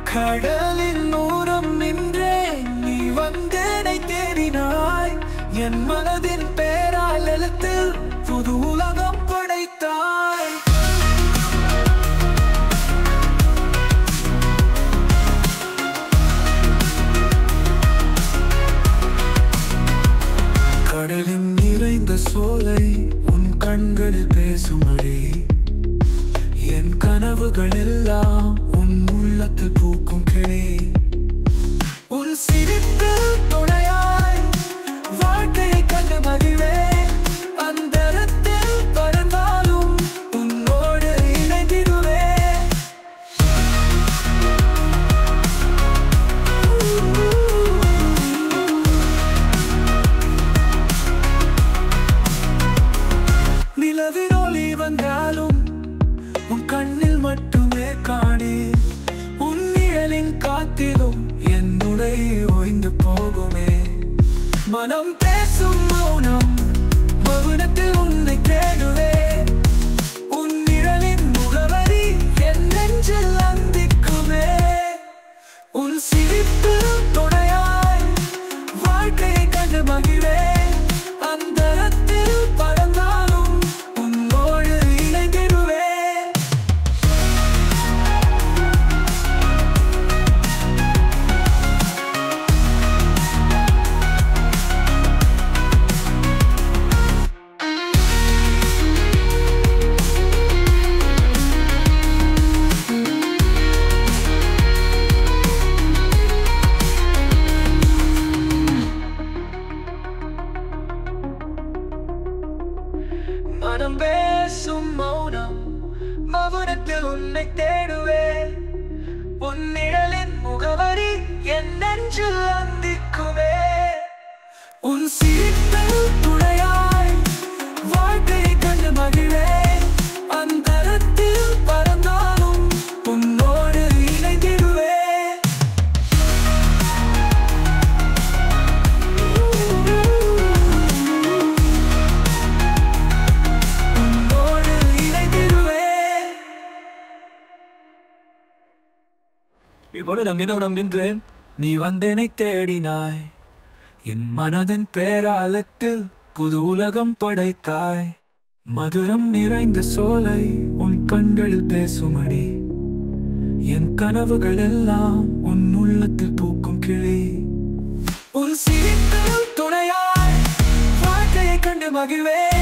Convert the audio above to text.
கடலின் நூறம் நின்றே நீ வந்தேனை தேடினாய் என் மனதின் பேரால் எழுத்தில் புது உலகம் படைத்தாய் கடலில் நிறைந்த சோலை உன் கண்களில் பேசுமடி என் கனவுகள் எல்லாம் உன் உள்ளத்தில் பூக்கும் கிளி உன் சிரிப்பில் துணையாய் வாழ்க்கையை கண்டு மகிழ்வேன் அந்தரத்தில் பறந்தாலும் உன்னோடு இணைந்திடுவேன் நிலவின் ஒளி வந்தாலும் உன் கண்ணில் மட்டுமே காணே உன் நிழலின் காத்திலும் என்னுடை ஓய்ந்து போகுமே மனம் பேசும் மௌனம் மௌனத்தில் உன்னை தேடுவேன் உன் நிழலின் முகவரி என் நெஞ்சில் அந்திக்குமே உன் சிரிப்பு துணையாய் வாழ்க்கையை கண்டு மகிழ்வேன் அந்தரத்தில் பறந்தாலும் உன்னோடு இணைந்திடுவேன் மனம் பேசும் மௌனம் மௌனத்தில் உன்னை தேடுவேன் உன் நிழலின் முகவரி என் நெஞ்சில் அந்திக்குமே உன் சிரிப்பில் துணையாய் வாழ்க்கையை கண்டு மகிழ்வேன் அந்தரத்தில் பறந்தாலும் உன்னோடு இணைந்திடுவேன் உன்னோடு இணைந்திடுவேன் இவ்வளவு நிமிடம் நின்றேன் நீ வந்தேனை தேடினாய் என் மனதின் பேராலத்தில் புது உலகம் படைத்தாய் மதுரம் நிறைந்த சோலை உன் கண்களில் பேசுமடி என் கனவுகள் எல்லாம் உன் உள்ளத்தில் பூக்கும் கிளி உன் சிரிப்பில் துணையாய் வாழ்க்கையை கண்டு மகிழ்வே